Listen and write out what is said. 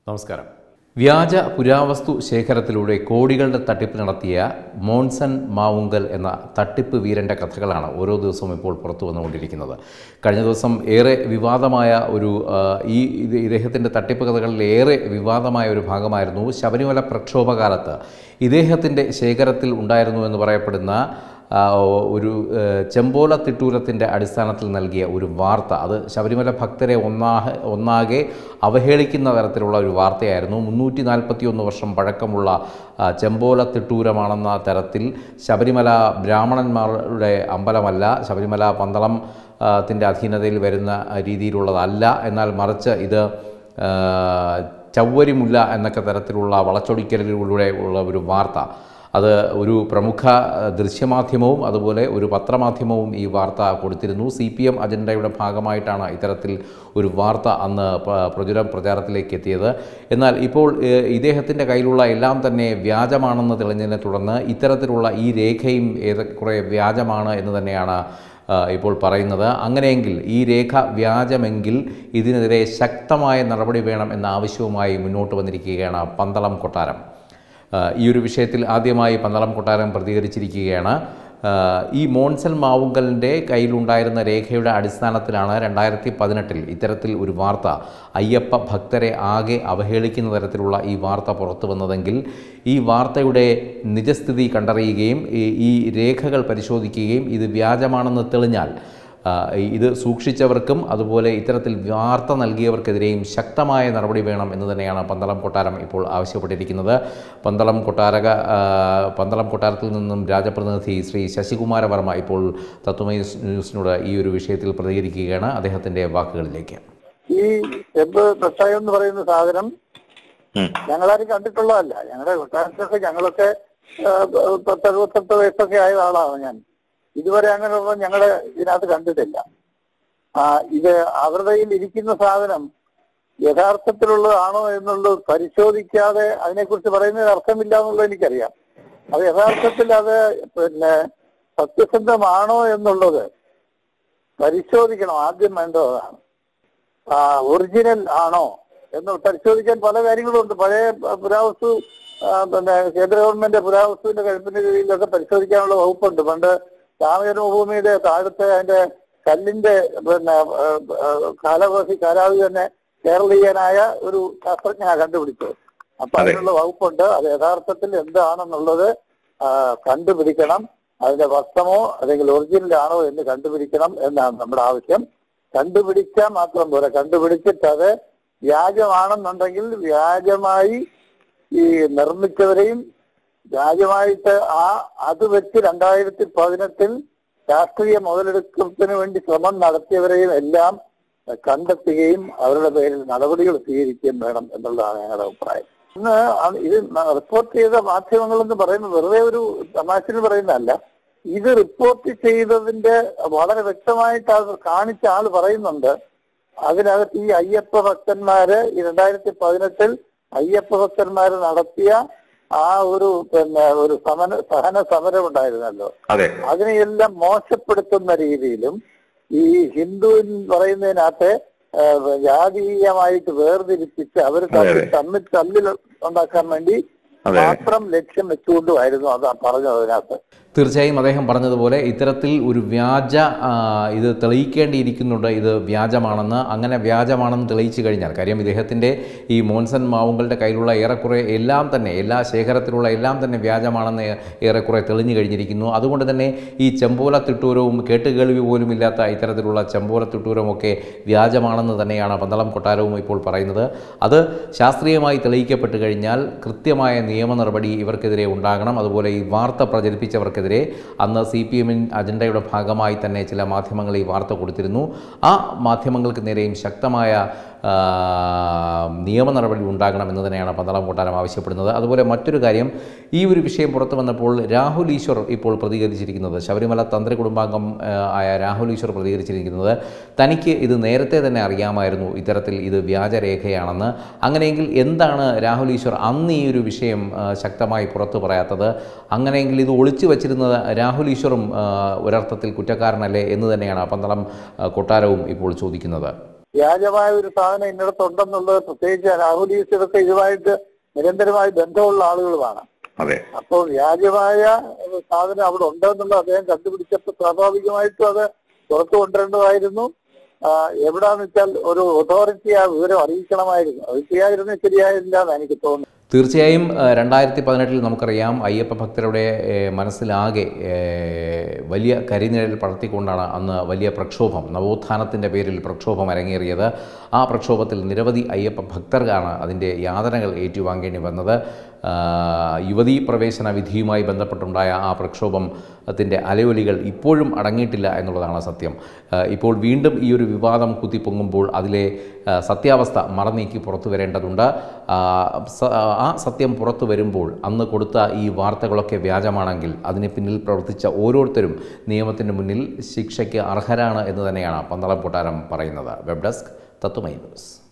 നമസ്കാരം വ്യാജ പുരാവസ്തു ശേഖരത്തിലൂടെ കോടികളുടെ തട്ടിപ്പ് നടത്തിയ മോൺസൺ മാവുങ്കൽ എന്ന തട്ടിപ്പ് വീരൻ്റെ കഥകളാണ് ഓരോ ദിവസവും ഇപ്പോൾ പുറത്തു വന്നുകൊണ്ടിരിക്കുന്നത് കഴിഞ്ഞ ദിവസം ഏറെ വിവാദമായ ഒരു ആ, ഈ ഇത് ഇദ്ദേഹത്തിൻ്റെ തട്ടിപ്പ് കഥകളിൽ ഏറെ വിവാദമായ ഒരു ഭാഗമായിരുന്നു ശബരിമല പ്രക്ഷോഭകാലത്ത് ഇദ്ദേഹത്തിൻ്റെ ശേഖരത്തിൽ ഉണ്ടായിരുന്നു എന്ന് പറയപ്പെടുന്ന ആ, ഒരു ഏഹ്, ചെമ്പോല തിട്ടൂരത്തിൻ്റെ അടിസ്ഥാനത്തിൽ നൽകിയ ഒരു വാർത്ത അത് ശബരിമല ഭക്തരെ ഒന്നാ ഒന്നാകെ അവഹേളിക്കുന്ന തരത്തിലുള്ള ഒരു വാർത്തയായിരുന്നു മുന്നൂറ്റി നാൽപ്പത്തി ഒന്ന് വർഷം പഴക്കമുള്ള ആ, ചെമ്പോല തിട്ടൂരമാണെന്ന തരത്തിൽ ശബരിമല ബ്രാഹ്മണന്മാരുടെ അമ്പലമല്ല ശബരിമല പന്തളം ആ, ത്തിൻ്റെ അധീനതയിൽ വരുന്ന രീതിയിലുള്ളതല്ല എന്നാൽ മറിച്ച് ഇത് ആ, ചവ്വരിമുല്ല എന്നൊക്കെ തരത്തിലുള്ള വളച്ചൊടിക്കലിലൂടെ ഉള്ള ഒരു വാർത്ത അത് ഒരു പ്രമുഖ അഹ്, ദൃശ്യമാധ്യമവും അതുപോലെ ഒരു പത്രമാധ്യമവും ഈ വാർത്ത കൊടുത്തിരുന്നു സി പി എം അജണ്ടയുടെ ഭാഗമായിട്ടാണ് ഇത്തരത്തിൽ ഒരു വാർത്ത അന്ന് പ- പ്രചുരം പ്രചാരത്തിലേക്ക് എത്തിയത് എന്നാൽ ഇപ്പോൾ ഏഹ്, ഇദ്ദേഹത്തിൻ്റെ കയ്യിലുള്ള എല്ലാം തന്നെ വ്യാജമാണെന്ന് തെളിഞ്ഞതിനെ തുടർന്ന് ഇത്തരത്തിലുള്ള ഈ രേഖയും ഏറെക്കുറെ വ്യാജമാണ് എന്ന് തന്നെയാണ് ആ, ഇപ്പോൾ പറയുന്നത് അങ്ങനെയെങ്കിൽ ഈ രേഖ വ്യാജമെങ്കിൽ ഇതിനെതിരെ ശക്തമായ നടപടി വേണം എന്ന ആവശ്യവുമായി മുന്നോട്ട് വന്നിരിക്കുകയാണ് പന്തളം കൊട്ടാരം ആ, ഈ ഒരു വിഷയത്തിൽ ആദ്യമായി പന്തളം കൊട്ടാരം പ്രതികരിച്ചിരിക്കുകയാണ് ആ, ഈ മോൺസൽ മാവുങ്കലിൻ്റെ കയ്യിലുണ്ടായിരുന്ന രേഖയുടെ അടിസ്ഥാനത്തിലാണ് രണ്ടായിരത്തി പതിനെട്ടിൽ ഇത്തരത്തിൽ ഒരു വാർത്ത അയ്യപ്പ ഭക്തരെ ആകെ അവഹേളിക്കുന്ന തരത്തിലുള്ള ഈ വാർത്ത പുറത്തു വന്നതെങ്കിൽ ഈ വാർത്തയുടെ നിജസ്ഥിതി കണ്ടറിയുകയും ഈ- ഈ രേഖകൾ പരിശോധിക്കുകയും ഇത് വ്യാജമാണെന്ന് തെളിഞ്ഞാൽ ആ, ഇത് സൂക്ഷിച്ചവർക്കും അതുപോലെ ഇത്തരത്തിൽ വാർത്ത നൽകിയവർക്കെതിരെയും ശക്തമായ നടപടി വേണം എന്ന് തന്നെയാണ് പന്തളം കൊട്ടാരം ഇപ്പോൾ ആവശ്യപ്പെട്ടിരിക്കുന്നത് പന്തളം കൊട്ടാരക ആ, പന്തളം കൊട്ടാരത്തിൽ നിന്നും രാജപ്രതിനിധി ശ്രീ ശശികുമാര വർമ്മ ഇപ്പോൾ തത്വമൈ ന്യൂസിനോട് ഈ ഒരു വിഷയത്തിൽ പ്രതികരിക്കുകയാണ് അദ്ദേഹത്തിൻ്റെ വാക്കുകളിലേക്ക് ഈ ചെമ്പ് മിഠായി എന്ന് പറയുന്ന സാധനം ഞങ്ങളാരും കണ്ടിട്ടുള്ളതല്ല ഞങ്ങളുടെ കൊട്ടാരത്തൊക്കെ ഞങ്ങളൊക്കെ ആ, പത്ത് അറുപത്തെട്ട് വയസ്സൊക്കെ ആയ ആളാണ് ഞാൻ ഇതുവരെ അങ്ങനെയുള്ള ഞങ്ങള് ഇതിനകത്ത് കണ്ടിട്ടില്ല ആ ഇത് അവരുടെ കയ്യിൽ ഇരിക്കുന്ന സാധനം യഥാർത്ഥത്തിലുള്ളതാണോ എന്നുള്ളത് പരിശോധിക്കാതെ അതിനെക്കുറിച്ച് പറയുന്നതിന് അർത്ഥമില്ല എന്നുള്ളത് എനിക്കറിയാം അത് യഥാർത്ഥത്തിൽ അത് പിന്നെ സത്യസന്ധമാണോ എന്നുള്ളത് പരിശോധിക്കണം ആദ്യം വേണ്ടതാണ് ആ, ഒറിജിനൽ ആണോ എന്ന് പരിശോധിക്കാൻ പല കാര്യങ്ങളും ഉണ്ട് പഴയ ആ, പുരാവസ്തു ആ, പിന്നെ കേന്ദ്ര ഗവൺമെന്റ് പുരാവസ്തുവിന്റെ കഴുപ്പിന്റെ കീഴിലൊക്കെ പരിശോധിക്കാനുള്ള വകുപ്പുണ്ട് പണ്ട് രാമജന്മഭൂമിയുടെ താഴത്തെ അതിന്റെ കല്ലിന്റെ പിന്നെ ആ, ആ, കാലാവധി കാലാവധി തന്നെ കേരളീയനായ ഒരു ശാസ്ത്രജ്ഞനാണ് കണ്ടുപിടിച്ചത് അപ്പൊ അതിനുള്ള വകുപ്പുണ്ട് അത് യഥാർത്ഥത്തിൽ എന്താണെന്നുള്ളത് ആ, കണ്ടുപിടിക്കണം അതിന്റെ വസ്ത്രമോ അല്ലെങ്കിൽ ഒറിജിനൽ ആണോ എന്ന് കണ്ടുപിടിക്കണം എന്നാണ് നമ്മുടെ ആവശ്യം കണ്ടുപിടിച്ചാൽ മാത്രം പോരാ കണ്ടുപിടിച്ചിട്ട് അത് വ്യാജമാണെന്നുണ്ടെങ്കിൽ വ്യാജമായി ഈ നിർമ്മിച്ചവരെയും വ്യാജമായിട്ട് ആ അത് വെച്ച് രണ്ടായിരത്തി പതിനെട്ടിൽ രാഷ്ട്രീയ മുതലെടുക്കത്തിന് വേണ്ടി ശ്രമം നടത്തിയവരെയും എല്ലാം കണ്ടെത്തുകയും അവരുടെ പേരിൽ നടപടികൾ സ്വീകരിക്കുകയും വേണം എന്നുള്ളതാണ് ഞങ്ങളുടെ അഭിപ്രായം ഇന്ന് അത് ഇത് റിപ്പോർട്ട് ചെയ്ത മാധ്യമങ്ങൾ എന്ന് പറയുന്നത് വെറുതെ ഒരു തമാശന് പറയുന്നതല്ല ഇത് റിപ്പോർട്ട് ചെയ്തതിന്റെ വളരെ വ്യക്തമായിട്ട് അത് കാണിച്ച ആൾ പറയുന്നുണ്ട് അതിനകത്ത് ഈ അയ്യപ്പ ഭക്തന്മാര് ഈ രണ്ടായിരത്തി പതിനെട്ടിൽ അയ്യപ്പ ഭക്തന്മാര് നടത്തിയ ആ ഒരു പിന്നെ ഒരു സമന സഹന സമരം ഉണ്ടായിരുന്നല്ലോ അതെ അതിനെയെല്ലാം മോശപ്പെടുത്തുന്ന രീതിയിലും ഈ ഹിന്ദു എന്ന് പറയുന്നതിനകത്ത് ആ, ജാതീയമായിട്ട് വേർതിരിപ്പിച്ച് അവർ തമ്മിൽ തമ്മിൽ തമ്മിൽ ഉണ്ടാക്കാൻ വേണ്ടി അതെ. മാത്രം ലക്ഷ്യം വെച്ചുകൊണ്ടുമായിരുന്നു അതാ പറഞ്ഞത് അതിനകത്ത് തീർച്ചയായും അദ്ദേഹം പറഞ്ഞതുപോലെ ഇത്തരത്തിൽ ഒരു വ്യാജ ആ, ഇത് തെളിയിക്കേണ്ടിയിരിക്കുന്നുണ്ട് ഇത് വ്യാജമാണെന്ന് അങ്ങനെ വ്യാജമാണെന്ന് തെളിയിച്ചു കഴിഞ്ഞാൽ കാര്യം ഇദ്ദേഹത്തിൻ്റെ ഈ മോൻസൺ മാവുകളുടെ കയ്യിലുള്ള ഏറെക്കുറെ എല്ലാം തന്നെ എല്ലാ ശേഖരത്തിലുള്ള എല്ലാം തന്നെ വ്യാജമാണെന്ന് ഏറെക്കുറെ തെളിഞ്ഞു കഴിഞ്ഞിരിക്കുന്നു അതുകൊണ്ട് തന്നെ ഈ ചെമ്പോല തിട്ടൂരവും കേട്ടുകേൾവി പോലും ഇല്ലാത്ത ഇത്തരത്തിലുള്ള ചെമ്പോല തിട്ടൂരവും ഒക്കെ വ്യാജമാണെന്ന് തന്നെയാണ് പന്തളം കൊട്ടാരവും ഇപ്പോൾ പറയുന്നത് അത് ശാസ്ത്രീയമായി തെളിയിക്കപ്പെട്ട് കഴിഞ്ഞാൽ കൃത്യമായ നിയമ നടപടി ഇവർക്കെതിരെ ഉണ്ടാകണം അതുപോലെ ഈ വാർത്ത പ്രചരിപ്പിച്ചവർക്കെതിരെ അന്ന് സി പി എമ്മിൻ അജണ്ടയുടെ ഭാഗമായി തന്നെ ചില മാധ്യമങ്ങൾ ഈ വാർത്ത കൊടുത്തിരുന്നു ആ മാധ്യമങ്ങൾക്ക് നേരെയും ശക്തമായ ആ, നിയമ നടപടി ഉണ്ടാകണം എന്ന് തന്നെയാണ് പന്തളം കൊട്ടാരം ആവശ്യപ്പെടുന്നത് അതുപോലെ മറ്റൊരു കാര്യം ഈ ഒരു വിഷയം പുറത്തു വന്നപ്പോൾ രാഹുൽ ഈശ്വർ ഇപ്പോൾ പ്രതികരിച്ചിരിക്കുന്നത് ശബരിമല തന്ത്രി കുടുംബാംഗം ആ, ആയ രാഹുൽ ഈശ്വർ പ്രതികരിച്ചിരിക്കുന്നത് തനിക്ക് ഇത് നേരത്തെ തന്നെ അറിയാമായിരുന്നു ഇത്തരത്തിൽ ഇത് വ്യാജരേഖയാണെന്ന് അങ്ങനെയെങ്കിൽ എന്താണ് രാഹുൽ ഈശ്വർ അന്ന് ഈ ഒരു വിഷയം ആ, ശക്തമായി പുറത്തു പറയാത്തത് അങ്ങനെയെങ്കിൽ ഇത് ഒളിച്ചു വച്ചിരുന്നത് രാഹുൽ ഈശ്വറും ആ, ഒരർത്ഥത്തിൽ കുറ്റക്കാരനല്ലേ എന്ന് തന്നെയാണ് പന്തളം ആ, കൊട്ടാരവും ഇപ്പോൾ ചോദിക്കുന്നത് വ്യാജമായ ഒരു സാധനം ഇന്നിടത്തുണ്ടെന്നുള്ളത് പ്രത്യേകിച്ച് രാഹുൽ ഈശ്വരത്തെ ഇതുമായിട്ട് നിരന്തരമായി ബന്ധമുള്ള ആളുകളുമാണ് അതെ അപ്പോൾ വ്യാജമായ ഒരു സാധനം അവിടെ ഉണ്ടെന്നുള്ളത് അദ്ദേഹം കണ്ടുപിടിച്ചപ്പോൾ സ്വാഭാവികമായിട്ടും അത് പുറത്തു കൊണ്ടുവരേണ്ടതായിരുന്നു ആ, എവിടാന്ന് വെച്ചാൽ ഒരു അതോറിറ്റി ആ വിവരം അറിയിക്കണമായിരുന്നു അത് ചെയ്യാതിരുന്ന ശരിയായില്ല എന്ന് എനിക്ക് തോന്നുന്നു തീർച്ചയായും ഏഹ്, രണ്ടായിരത്തി പതിനെട്ടിൽ നമുക്കറിയാം അയ്യപ്പ ഭക്തരുടെ ഏഹ്, മനസ്സിലാകെ ഏഹ്, വലിയ കരിനിഴൽ പടർത്തിക്കൊണ്ടാണ് അന്ന് വലിയ പ്രക്ഷോഭം നവോത്ഥാനത്തിൻ്റെ പേരിൽ പ്രക്ഷോഭം അരങ്ങേറിയത് ആ പ്രക്ഷോഭത്തിൽ നിരവധി അയ്യപ്പ ഭക്തർക്കാണ് അതിൻ്റെ യാതനകൾ ഏറ്റുവാങ്ങേണ്ടി വന്നത് ആ, യുവതീ പ്രവേശന വിധിയുമായി ബന്ധപ്പെട്ടുണ്ടായ ആ പ്രക്ഷോഭത്തിൻ്റെ അലയൊലികൾ ഇപ്പോഴും അടങ്ങിയിട്ടില്ല എന്നുള്ളതാണ് സത്യം ആ, ഇപ്പോൾ വീണ്ടും ഈ ഒരു വിവാദം കുത്തിപ്പൊങ്ങുമ്പോൾ അതിലെ ആ, സത്യാവസ്ഥ മറനീക്കി പുറത്തു വരേണ്ടതുണ്ട് ആ, സ- ആ സത്യം പുറത്തു വരുമ്പോൾ അന്ന് കൊടുത്ത ഈ വാർത്തകളൊക്കെ വ്യാജമാണെങ്കിൽ അതിന് പിന്നിൽ പ്രവർത്തിച്ച ഓരോരുത്തരും നിയമത്തിന് മുന്നിൽ ശിക്ഷയ്ക്ക് അർഹരാണ് എന്ന് തന്നെയാണ് പന്തളം കൊട്ടാരം പറയുന്നത് വെബ് ഡെസ്ക് തത്വമൈ ന്യൂസ്